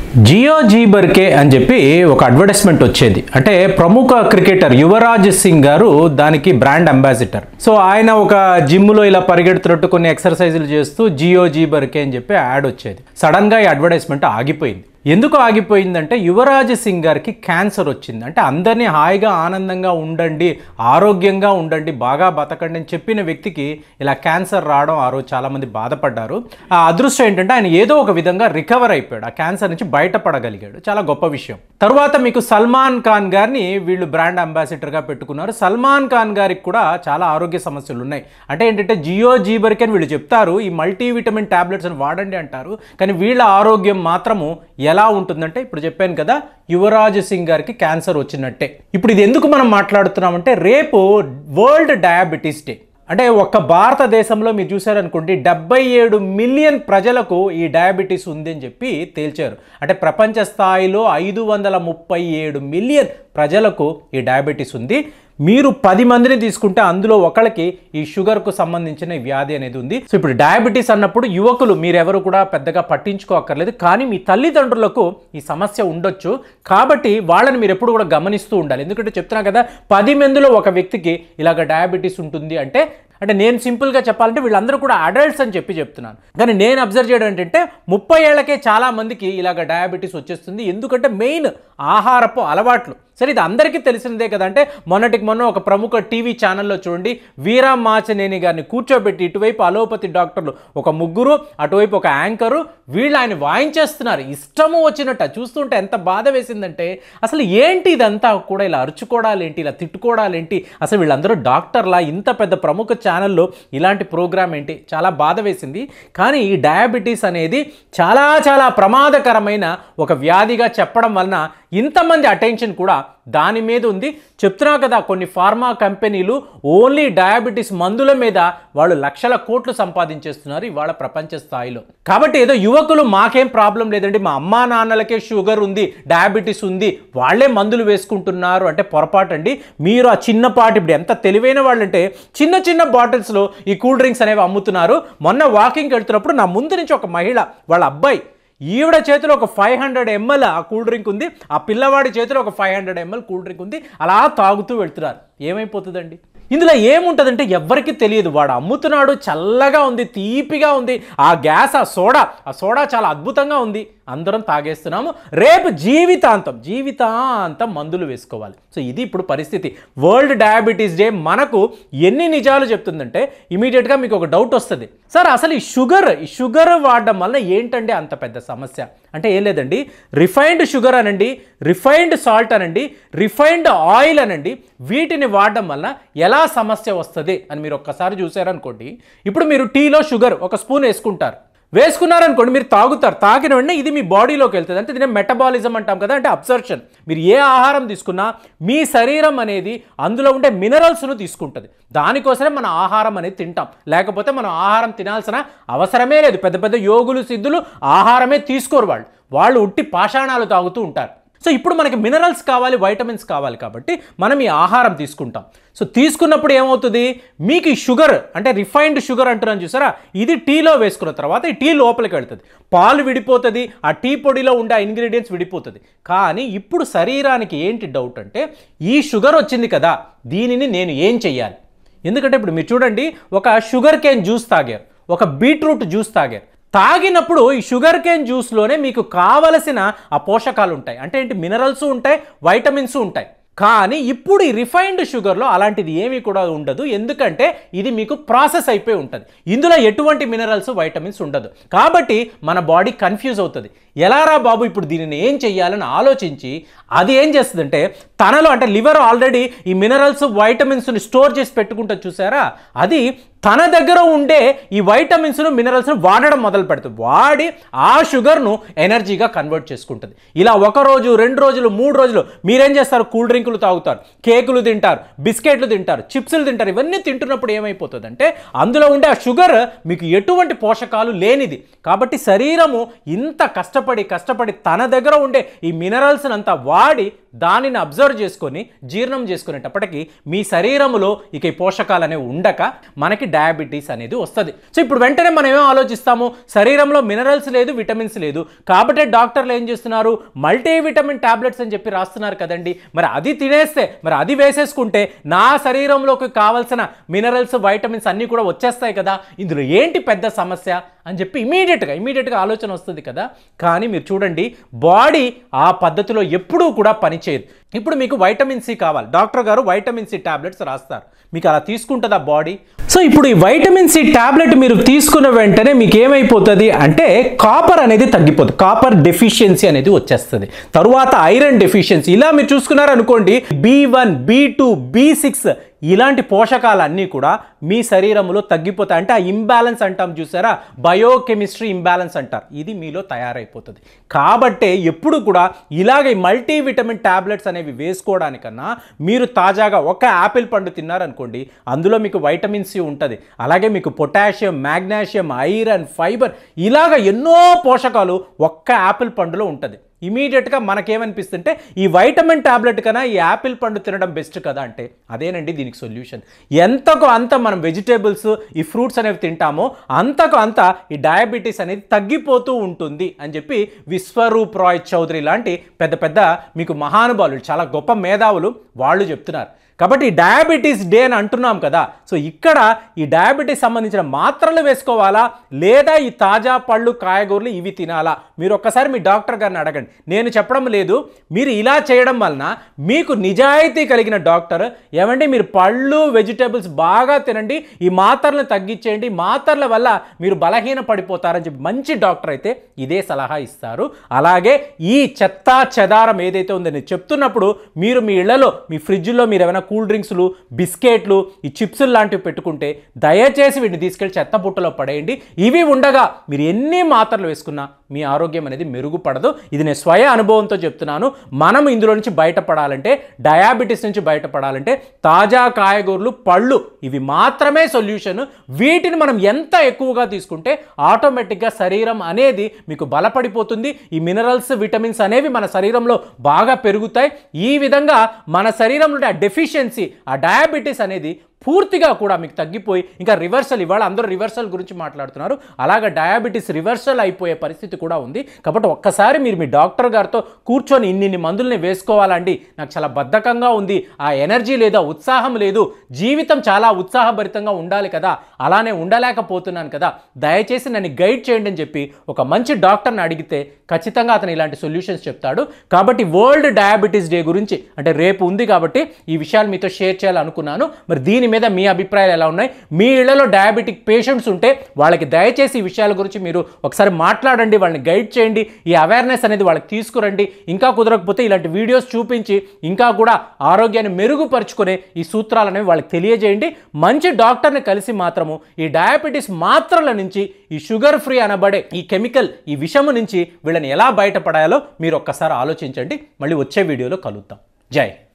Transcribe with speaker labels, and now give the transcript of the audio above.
Speaker 1: Jio G బర్కే అని చెప్పి ఒక అడ్వర్టైజ్మెంట్ వచ్చేది అంటే ప్రముఖ క్రికెటర్ యువరాజ్ సింగ్ గారు దానికి బ్రాండ్ అంబాసిడర్ సో ఆయన ఒక జిమ్లో ఇలా పరిగెడుతున్నట్టు కొన్ని ఎక్సర్సైజులు చేస్తూ జియో జీ బర్కే అని చెప్పి యాడ్ వచ్చేది సడన్గా ఈ అడ్వర్టైజ్మెంట్ ఆగిపోయింది ఎందుకు ఆగిపోయిందంటే యువరాజ్ సింగ్ గారికి క్యాన్సర్ వచ్చింది అంటే అందరినీ హాయిగా ఆనందంగా ఉండండి ఆరోగ్యంగా ఉండండి బాగా బతకండి అని చెప్పిన వ్యక్తికి ఇలా క్యాన్సర్ రావడం ఆ రోజు చాలామంది బాధపడ్డారు ఆ అదృష్టం ఏంటంటే ఆయన ఏదో ఒక విధంగా రికవర్ అయిపోయాడు ఆ క్యాన్సర్ నుంచి బయటపడగలిగాడు చాలా గొప్ప విషయం తర్వాత మీకు సల్మాన్ ఖాన్ గారిని వీళ్ళు బ్రాండ్ అంబాసిడర్గా పెట్టుకున్నారు సల్మాన్ ఖాన్ గారికి కూడా చాలా ఆరోగ్య సమస్యలు ఉన్నాయి అంటే ఏంటంటే జియో జీబర్కి అని వీళ్ళు చెప్తారు ఈ మల్టీవిటమిన్ టాబ్లెట్స్ అని వాడండి అంటారు కానీ వీళ్ళ ఆరోగ్యం మాత్రము ఎలా ఉంటుందంటే ఇప్పుడు చెప్పాను కదా యువరాజ్ సింగ్ గారికి క్యాన్సర్ వచ్చినట్టే ఇప్పుడు ఇది ఎందుకు మనం మాట్లాడుతున్నామంటే రేపు వరల్డ్ డయాబెటీస్ డే అంటే ఒక్క భారతదేశంలో మీరు చూసారనుకోండి డెబ్బై ఏడు మిలియన్ ప్రజలకు ఈ డయాబెటీస్ ఉంది అని చెప్పి తేల్చారు అంటే ప్రపంచ స్థాయిలో ఐదు వందల ముప్పై ఏడు మిలియన్ ప్రజలకు ఈ డయాబెటీస్ ఉంది మీరు పది మందిని తీసుకుంటే అందులో ఒకళ్ళకి ఈ షుగర్కు సంబంధించిన ఈ వ్యాధి అనేది ఉంది సో ఇప్పుడు డయాబెటీస్ అన్నప్పుడు యువకులు మీరెవరు కూడా పెద్దగా పట్టించుకోక్కర్లేదు కానీ మీ తల్లిదండ్రులకు ఈ సమస్య ఉండొచ్చు కాబట్టి వాళ్ళని మీరు ఎప్పుడు కూడా గమనిస్తూ ఉండాలి ఎందుకంటే చెప్తున్నా కదా పది మందిలో ఒక వ్యక్తికి ఇలాగ డయాబెటీస్ ఉంటుంది అంటే అంటే నేను సింపుల్గా చెప్పాలంటే వీళ్ళందరూ కూడా అడల్ట్స్ అని చెప్పి చెప్తున్నాను కానీ నేను అబ్జర్వ్ చేయడం ఏంటంటే ముప్పై ఏళ్లకే చాలా మందికి ఇలాగ డయాబెటీస్ వచ్చేస్తుంది ఎందుకంటే మెయిన్ ఆహారపు అలవాట్లు సరే ఇది అందరికీ తెలిసిందే కదా అంటే మొన్నటికి మొన్న ఒక ప్రముఖ టీవీ ఛానల్లో చూడండి వీరా మాచనేని గారిని కూర్చోబెట్టి ఇటువైపు అలోపతి డాక్టర్లు ఒక ముగ్గురు అటువైపు ఒక యాంకరు వీళ్ళు ఆయన వాయించేస్తున్నారు ఇష్టము వచ్చినట్టు అది చూస్తుంటే ఎంత బాధ వేసిందంటే అసలు ఏంటి ఇదంతా కూడా ఇలా అరుచుకోవడాలేంటి ఇలా తిట్టుకోవడాలేంటి అసలు వీళ్ళందరూ డాక్టర్లా ఇంత పెద్ద ప్రముఖ ఛానల్లో ఇలాంటి ప్రోగ్రామ్ ఏంటి చాలా బాధ వేసింది కానీ ఈ డయాబెటీస్ అనేది చాలా చాలా ప్రమాదకరమైన ఒక వ్యాధిగా చెప్పడం వలన ఇంతమంది అటెన్షన్ కూడా దాని మీద ఉంది చెప్తున్నా కదా కొన్ని ఫార్మా కంపెనీలు ఓన్లీ డయాబెటీస్ మందుల మీద వాళ్ళు లక్షల కోట్లు సంపాదించేస్తున్నారు ఇవాళ ప్రపంచ స్థాయిలో కాబట్టి ఏదో యువకులు మాకేం ప్రాబ్లం లేదండి మా అమ్మా నాన్నలకే షుగర్ ఉంది డయాబెటీస్ ఉంది వాళ్ళే మందులు వేసుకుంటున్నారు అంటే పొరపాటు అండి మీరు ఆ చిన్నపాటి ఇప్పుడు ఎంత తెలివైన వాళ్ళంటే చిన్న చిన్న బాటిల్స్లో ఈ కూల్ డ్రింక్స్ అనేవి అమ్ముతున్నారు మొన్న వాకింగ్కి వెళ్తున్నప్పుడు నా ముందు నుంచి ఒక మహిళ వాళ్ళ అబ్బాయి ఈవిడ చేతిలో ఒక ఫైవ్ హండ్రెడ్ ఎంఎల్ ఆ కూల్ డ్రింక్ ఉంది ఆ పిల్లవాడి చేతిలో ఒక five hundred ML cool drink ఉంది అలా తాగుతూ వెళ్తున్నారు ఏమైపోతుందండి ఇందులో ఏముంటుందంటే ఎవ్వరికీ తెలియదు వాడు అమ్ముతున్నాడు చల్లగా ఉంది తీపిగా ఉంది ఆ గ్యాస్ ఆ సోడా ఆ సోడా చాలా అద్భుతంగా ఉంది అందరం తాగేస్తున్నాము రేపు జీవితాంతం జీవితాంతం మందులు వేసుకోవాలి సో ఇది ఇప్పుడు పరిస్థితి వరల్డ్ డయాబెటీస్ డే మనకు ఎన్ని నిజాలు చెప్తుందంటే ఇమీడియట్గా మీకు ఒక డౌట్ వస్తుంది సార్ అసలు ఈ షుగర్ ఈ షుగర్ వాడడం వల్ల ఏంటంటే అంత పెద్ద సమస్య అంటే ఏం లేదండి రిఫైన్డ్ షుగర్ అనండి రిఫైన్డ్ సాల్ట్ అనండి రిఫైన్డ్ ఆయిల్ అనండి వీటిని వాడడం వల్ల ఎలా సమస్య వస్తుంది అని మీరు ఒక్కసారి చూసారనుకోండి ఇప్పుడు మీరు టీలో షుగర్ ఒక స్పూన్ వేసుకుంటారు వేసుకున్నారనుకోండి మీరు తాగుతారు తాగిన వెంటనే ఇది మీ బాడీలోకి వెళ్తుంది అంటే దీన్ని మెటబాలిజం అంటాం కదా అంటే అబ్సర్షన్ మీరు ఏ ఆహారం తీసుకున్నా మీ శరీరం అనేది అందులో ఉండే మినరల్స్ను తీసుకుంటుంది దానికోసమే మన ఆహారం అనేది తింటాం లేకపోతే మనం ఆహారం తినాల్సిన అవసరమే లేదు పెద్ద పెద్ద యోగులు సిద్ధులు ఆహారమే తీసుకోరు వాళ్ళు వాళ్ళు ఉట్టి పాషాణాలు తాగుతూ ఉంటారు సో ఇప్పుడు మనకి మినరల్స్ కావాలి వైటమిన్స్ కావాలి కాబట్టి మనం ఈ ఆహారం తీసుకుంటాం సో తీసుకున్నప్పుడు ఏమవుతుంది మీకు ఈ షుగర్ అంటే రిఫైన్డ్ షుగర్ అంటున్నాను చూసారా ఇది టీలో వేసుకున్న తర్వాత ఈ టీ లోపలికి వెళ్తుంది పాలు విడిపోతుంది ఆ టీ పొడిలో ఉండే ఆ ఇంగ్రీడియంట్స్ విడిపోతుంది కానీ ఇప్పుడు శరీరానికి ఏంటి డౌట్ అంటే ఈ షుగర్ వచ్చింది కదా దీనిని నేను ఏం చెయ్యాలి ఎందుకంటే ఇప్పుడు మీరు చూడండి ఒక షుగర్ కేన్ జ్యూస్ తాగారు ఒక బీట్రూట్ జ్యూస్ తాగారు తాగినప్పుడు ఈ షుగర్ కేన్ జ్యూస్లోనే మీకు కావలసిన ఆ పోషకాలు ఉంటాయి అంటే ఏంటి మినరల్స్ ఉంటాయి వైటమిన్స్ ఉంటాయి కానీ ఇప్పుడు ఈ రిఫైన్డ్ షుగర్లో అలాంటిది ఏమీ కూడా ఉండదు ఎందుకంటే ఇది మీకు ప్రాసెస్ అయిపోయి ఉంటుంది ఇందులో ఎటువంటి మినరల్స్ వైటమిన్స్ ఉండదు కాబట్టి మన బాడీ కన్ఫ్యూజ్ అవుతుంది ఎలారా బాబు ఇప్పుడు దీనిని ఏం చెయ్యాలని ఆలోచించి అది ఏం చేస్తుందంటే తనలో అంటే లివర్ ఆల్రెడీ ఈ మినరల్స్ వైటమిన్స్ని స్టోర్ చేసి పెట్టుకుంటుంది చూసారా అది తన దగ్గర ఉండే ఈ వైటమిన్స్ను మినరల్స్ను వాడడం మొదలు పెడుతుంది వాడి ఆ షుగర్ను ఎనర్జీగా కన్వర్ట్ చేసుకుంటుంది ఇలా ఒక రోజు రెండు రోజులు మూడు రోజులు మీరేం చేస్తారు కూల్ డ్రింకులు తాగుతారు కేకులు తింటారు బిస్కెట్లు తింటారు చిప్సులు తింటారు ఇవన్నీ తింటున్నప్పుడు ఏమైపోతుందంటే అందులో ఉండే ఆ షుగర్ మీకు ఎటువంటి పోషకాలు లేనిది కాబట్టి శరీరము ఇంత కష్టపడి కష్టపడి తన దగ్గర ఉండే ఈ మినరల్స్ని అంతా వాడి దానిని అబ్జర్వ్ చేసుకొని జీర్ణం చేసుకునేటప్పటికి మీ శరీరంలో ఇక ఈ పోషకాలు అనేవి ఉండక మనకి డయాబెటీస్ అనేది వస్తుంది సో ఇప్పుడు వెంటనే మనం ఏం ఆలోచిస్తాము శరీరంలో మినరల్స్ లేదు విటమిన్స్ లేదు కాబట్టి డాక్టర్లు ఏం చేస్తున్నారు మల్టీవిటమిన్ టాబ్లెట్స్ అని చెప్పి రాస్తున్నారు కదండి మరి అది తినేస్తే మరి అది వేసేసుకుంటే నా శరీరంలోకి కావాల్సిన మినరల్స్ వైటమిన్స్ అన్నీ కూడా వచ్చేస్తాయి కదా ఇందులో ఏంటి పెద్ద సమస్య అని చెప్పి ఇమీడియట్గా ఇమీడియట్గా ఆలోచన వస్తుంది కదా కానీ మీరు చూడండి బాడీ ఆ పద్ధతిలో ఎప్పుడూ కూడా పనిచేయదు ఇప్పుడు మీకు వైటమిన్ సి కావాలి డాక్టర్ గారు వైటమిన్ సి టాబ్లెట్స్ రాస్తారు మీకు అలా తీసుకుంటుందా బాడీ సో ఇప్పుడు ఈ వైటమిన్ సి టాబ్లెట్ మీరు తీసుకున్న వెంటనే మీకు ఏమైపోతుంది అంటే కాపర్ అనేది తగ్గిపోతుంది కాపర్ డెఫిషియన్సీ అనేది వచ్చేస్తుంది తరువాత ఐరన్ డెఫిషియన్సీ ఇలా మీరు చూసుకున్నారనుకోండి B one B two B six ఇలాంటి పోషకాలన్నీ కూడా మీ శరీరంలో తగ్గిపోతాయి అంటే ఆ ఇంబ్యాలెన్స్ అంటాం చూసారా బయోకెమిస్ట్రీ ఇంబ్యాలెన్స్ అంటారు ఇది మీలో తయారైపోతుంది కాబట్టే ఎప్పుడు కూడా ఇలాగ మల్టీవిటమిన్ టాబ్లెట్స్ అనేవి వేసుకోవడానికన్నా మీరు తాజాగా ఒక యాపిల్ పండు తిన్నారనుకోండి అందులో మీకు వైటమిన్ సి ఉంటుంది అలాగే మీకు పొటాషియం మ్యాగ్నీషియం ఐరన్ ఫైబర్ ఇలాగ ఎన్నో పోషకాలు ఒక్క యాపిల్ పండులో ఉంటుంది ఇమీడియట్గా మనకేమనిపిస్తుంటే ఈ వైటమిన్ టాబ్లెట్ కన్నా ఈ యాపిల్ పండు తినడం బెస్ట్ కదా అంటే అదేనండి దీనికి సొల్యూషన్ ఎంతకు అంత మనం వెజిటేబుల్స్ ఈ ఫ్రూట్స్ అనేవి తింటామో అంతకు అంత ఈ డయాబెటీస్ అనేది తగ్గిపోతూ ఉంటుంది అని చెప్పి విశ్వరూప్ రాయ్ చౌదరి లాంటి పెద్ద పెద్ద మీకు మహానుభావులు చాలా గొప్ప మేధావులు వాళ్ళు చెప్తున్నారు కాబట్టి ఈ డయాబెటీస్ డే అని అంటున్నాం కదా సో ఇక్కడ ఈ డయాబెటీస్ సంబంధించిన మాత్రలు వేసుకోవాలా లేదా ఈ తాజా పళ్ళు కాయగూరలు ఇవి తినాలా మీరు ఒక్కసారి మీ డాక్టర్ గారిని అడగండి నేను చెప్పడం లేదు మీరు ఇలా చేయడం వలన మీకు నిజాయితీ కలిగిన డాక్టర్ ఏమండి మీరు పళ్ళు వెజిటేబుల్స్ బాగా తినండి ఈ మాత్రలను తగ్గించేయండి మాత్రల వల్ల మీరు బలహీన పడిపోతారని చెప్పి మంచి డాక్టర్ అయితే ఇదే సలహా ఇస్తారు అలాగే ఈ చెత్త చెదారం ఏదైతే ఉందో నేను చెప్తున్నప్పుడు మీరు మీ ఇళ్లలో మీ ఫ్రిడ్జ్లో మీరు ఏమైనా కూల్ డ్రింక్స్లు బిస్కెట్లు ఈ చిప్సులు లాంటివి పెట్టుకుంటే దయచేసి వీటిని తీసుకెళ్ళి చెత్త బుట్టలో పడేయండి ఇవి ఉండగా మీరు ఎన్ని మాత్రలు వేసుకున్నా మీ ఆరోగ్యం అనేది మెరుగుపడదు ఇది నేను స్వయ అనుభవంతో చెప్తున్నాను మనం ఇందులో నుంచి బయటపడాలంటే డయాబెటీస్ నుంచి బయటపడాలంటే తాజా కాయగూరలు పళ్ళు ఇవి మాత్రమే సొల్యూషన్ వీటిని మనం ఎంత ఎక్కువగా తీసుకుంటే ఆటోమేటిక్గా శరీరం అనేది మీకు బలపడిపోతుంది ఈ మినరల్స్ విటమిన్స్ అనేవి మన శరీరంలో బాగా పెరుగుతాయి ఈ విధంగా మన శరీరంలో ఆ డెఫిషియన్సీ ఆ డయాబెటీస్ అనేది పూర్తిగా కూడా మీకు తగ్గిపోయి ఇంకా రివర్సల్ ఇవాళ అందరూ రివర్సల్ గురించి మాట్లాడుతున్నారు అలాగ డయాబెటీస్ రివర్సల్ అయిపోయే పరిస్థితి కూడా ఉంది కాబట్టి ఒక్కసారి మీరు మీ డాక్టర్ గారితో కూర్చొని ఇన్నిన్ని మందుల్ని వేసుకోవాలండి నాకు చాలా బద్ధకంగా ఉంది ఆ ఎనర్జీ లేదా ఉత్సాహం లేదు జీవితం చాలా ఉత్సాహభరితంగా ఉండాలి కదా అలానే ఉండలేకపోతున్నాను కదా దయచేసి నన్ను గైడ్ చేయండి అని చెప్పి ఒక మంచి డాక్టర్ని అడిగితే ఖచ్చితంగా అతను ఇలాంటి సొల్యూషన్స్ చెప్తాడు కాబట్టి వరల్డ్ డయాబెటీస్ డే గురించి అంటే రేపు ఉంది కాబట్టి ఈ విషయాలు మీతో షేర్ చేయాలనుకున్నాను మరి దీని మీద మీ అభిప్రాయాలు ఎలా ఉన్నాయి మీ ఇళ్లలో డయాబెటిక్ పేషెంట్స్ ఉంటే వాళ్ళకి దయచేసి ఈ విషయాల గురించి మీరు ఒకసారి మాట్లాడండి వాళ్ళని గైడ్ చేయండి ఈ అవేర్నెస్ అనేది వాళ్ళకి తీసుకురండి ఇంకా కుదరకపోతే ఇలాంటి వీడియోస్ చూపించి ఇంకా కూడా ఆరోగ్యాన్ని మెరుగుపరుచుకునే ఈ సూత్రాలు అనేవి వాళ్ళకి తెలియజేయండి మంచి డాక్టర్ని కలిసి మాత్రము ఈ డయాబెటీస్ మాత్రల నుంచి ఈ షుగర్ ఫ్రీ అనబడే ఈ కెమికల్ ఈ విషము నుంచి వీళ్ళని ఎలా బయటపడాలో మీరు ఒక్కసారి ఆలోచించండి మళ్ళీ వచ్చే వీడియోలో కలుద్దాం జై